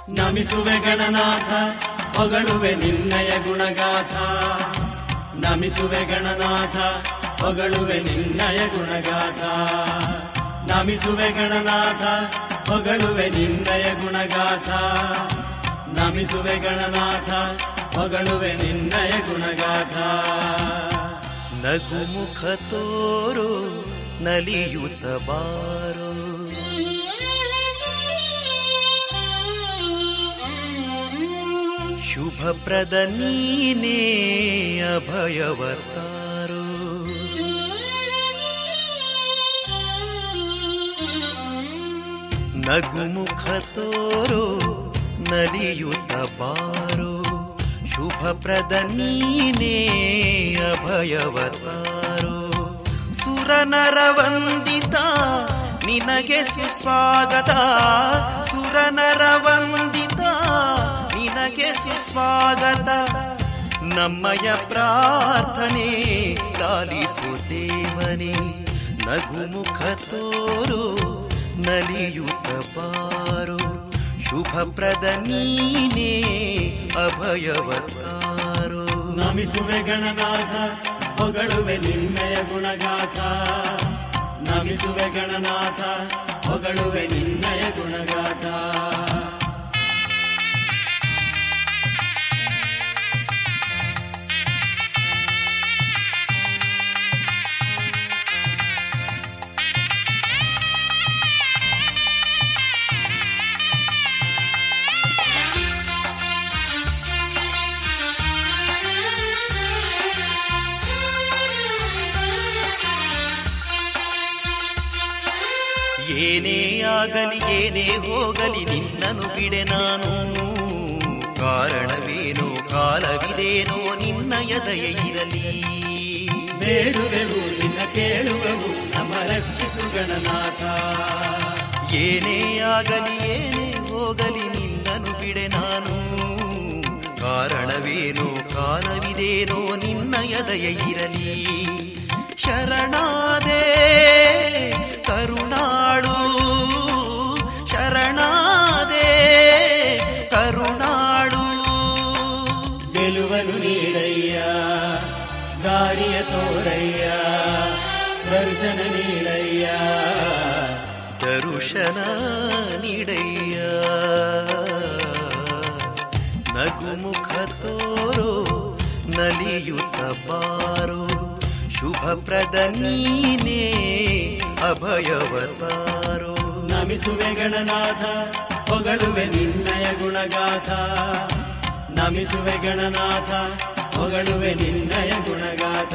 ನಮಿಸುವೆ ಗಣನಾಥ ಹೊಗಳುವೆ ನಿನ್ನಯ ಗುಣಗಾಥ ನಮಿಸುವೆ ಗಣನಾಥ ಹೊಗಳುವೆ ನಿನ್ನಯ ಗುಣಗಾಥ ನಮಿಸುವೆ ಗಣನಾಥ ಹೊಗಳುವೆ ನಿನ್ನಯ ಗುಣಗಾಥ ನಮಿಸುವೆ ಗಣನಾಥ ಹೊಗಳುವೆ ನಿನ್ನಯ ಗುಣಗಾಥ ನಗುಮುಖ ತೋರು ನಲಿಯುತ್ತ ಬಾರೋ ಶುಭಪ್ರದ ನೀನೇ ಅಭಯವತಾರೋ ನಗುಮುಖ ತೋರೋ ನಲಿಯುತ್ತ ಬಾರೋ ಶುಭಪ್ರದ ನೀನೇ ಅಭಯವತಾರೋ ಸುರನರ ವಂದಿತ ನಿನಗೆ ಸುಸ್ವಾಗತ ಸುರನರ ವಂದಿತ ನಿನಗೆ ಸುಸ್ವಾಗತ ನಮ್ಮಯ ಪ್ರಾರ್ಥನೆ ಲಾಲಿಸು ದೇವನೇ ನಗುಮುಖ ತೋರು ನಲಿಯುತ್ತ ಬಾರೋ ಶುಭಪ್ರದ ನೀನೇ ಅಭಯವತಾರೋ ನಮಿಸುವೆ ಗಣನಾಥ ಹೊಗಳುವೆ ನಿನ್ನಯ ಗುಣಗಾಥ ನಮಿಸುವೆ ಗಣನಾಥ ಹೊಗಳುವೆ ನಿನ್ನಯ ಗುಣಗಾಥ ಏನೇ ಆಗಲಿ ಏನೇ ಹೋಗಲಿ ನಿನ್ನನು ಬಿಡೆ ನಾನು ಕಾರಣವೇನೋ ಕಾಲವಿದೇನೋ ನಿನ್ನಯ ದಯೆ ಇರಲಿ ಬೇಡುವೆವು ನಿನ್ನ ಕೇಳುವೆವು ನಮ್ಮ ರಕ್ಷಿಸು ಗಣನಾಥ ಏನೇ ಆಗಲಿ ಏನೇ ಹೋಗಲಿ ನಿನ್ನನು ಬಿಡೆ ನಾನು ಕಾರಣವೇನೋ ಕಾಲವಿದೇನೋ ನಿನ್ನಯ ದಯೆ ಇರಲಿ ಶರಣಾದೆ ಕರುಣಾಳು ಶರಣಾದೆ ಕರುಣಾಳು ಗೆಲುವನು ನೀಡಯ್ಯ ದಾರಿಯ ತೋರಯ್ಯ ದರ್ಶನ ನೀಡಯ್ಯ ದರುಶನ ನೀಡಯ್ಯ ನಗುಮುಖ ತೋರೋ ನಲಿಯುತ್ತ ಬಾರೋ ಶುಭಪ್ರದ ನೀನೇ ಅಭಯವತಾರೋ ನಮಿಸುವೆ ಗಣನಾಥ ಹೊಗಳುವೆ ನಿನ್ನಯ ಗುಣಗಾಥ ನಮಿಸುವೆ ಗಣನಾಥ ಹೊಗಳುವೆ ನಿನ್ನಯ ಗುಣಗಾಥ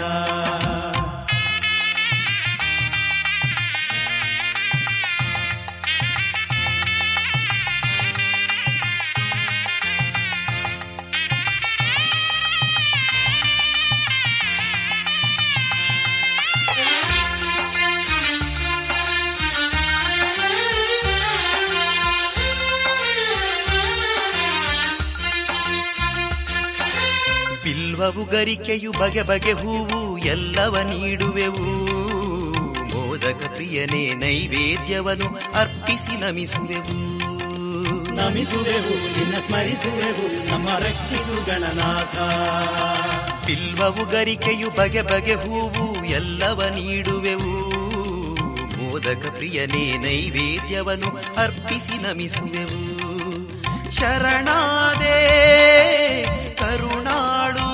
ಬಿಲ್ವವು ಗರಿಕೆಯು ಬಗೆ ಬಗೆ ಹೂವು ಎಲ್ಲವ ನೀಡುವೆವು ಮೋದಕ ಪ್ರಿಯನೇ ನೈವೇದ್ಯವನ್ನು ಅರ್ಪಿಸಿ ನಮಿಸುವೆವು ನಮಿಸುವೆವು ನಿನ್ನ ಸ್ಮರಿಸುವೆವು ನಮ್ಮ ರಕ್ಷಿಸು ಗಣನಾಥ ಬಿಲ್ವವು ಗರಿಕೆಯು ಬಗೆ ಬಗೆ ಹೂವು ಎಲ್ಲವ ನೀಡುವೆವು ಮೋದಕ ಪ್ರಿಯನೇ ನೈವೇದ್ಯವನ್ನು ಅರ್ಪಿಸಿ ನಮಿಸುವೆವು ಶರಣಾದೆ ಕರುಣಾಳು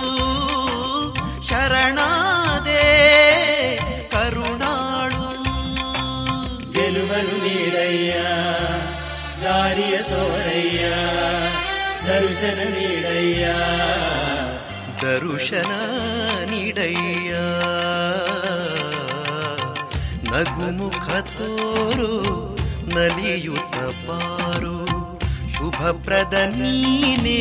ಶರಣಾದೆ ಕರುಣಾಳು ಗೆಲುವನು ನೀಡಯ್ಯ ದಾರಿಯ ತೋರಯ್ಯ ದರ್ಶನ ನೀಡಯ್ಯ ದರುಶನ ನೀಡಯ್ಯ ನಗುಮುಖ ತೋರು ನಲಿಯುತ್ತ ಬಾರು ಶುಭಪ್ರದ ನೀನೇ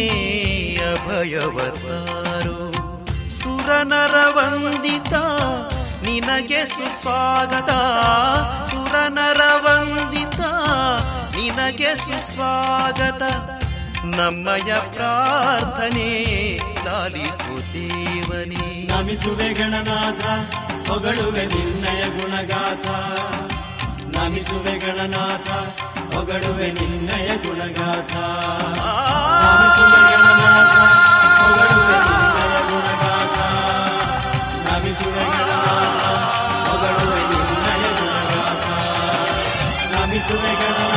ಅಭಯವತಾರು ಸುರನರ ವಂದಿತ ನಿನಗೆ ಸುಸ್ವಾಗತ ಸುರನರ ವಂದಿತ ನಿನಗೆ ಸುಸ್ವಾಗತ ನಮ್ಮಯ ಪ್ರಾರ್ಥನೆ ಲಾಲಿಸು ದೇವನೇ ನಮಿಸುವೆ ಗಣನಾಥ ಹೊಗಳುವೆ ನಿನ್ನಯ ಗುಣಗಾಥ ನಮಿಸುವೆ ಗಣನಾಥ ಹೊಗಳುವೆ ನಿನ್ನಯ ಗುಣಗಾಥ ನಮಿಸುವೆ ಗಣನಾಥ ಹೊಗಳುವೆ ನಿನ್ನಯ ಗುಣಗಾಥ ನಮಿಸುವೆ ಗಣನಾಥ ಹೊಗಳುವೆ ನಿನ್ನಯ ಗುಣಗಾಥ ನಮಿಸುವೆ ಗಣನಾಥ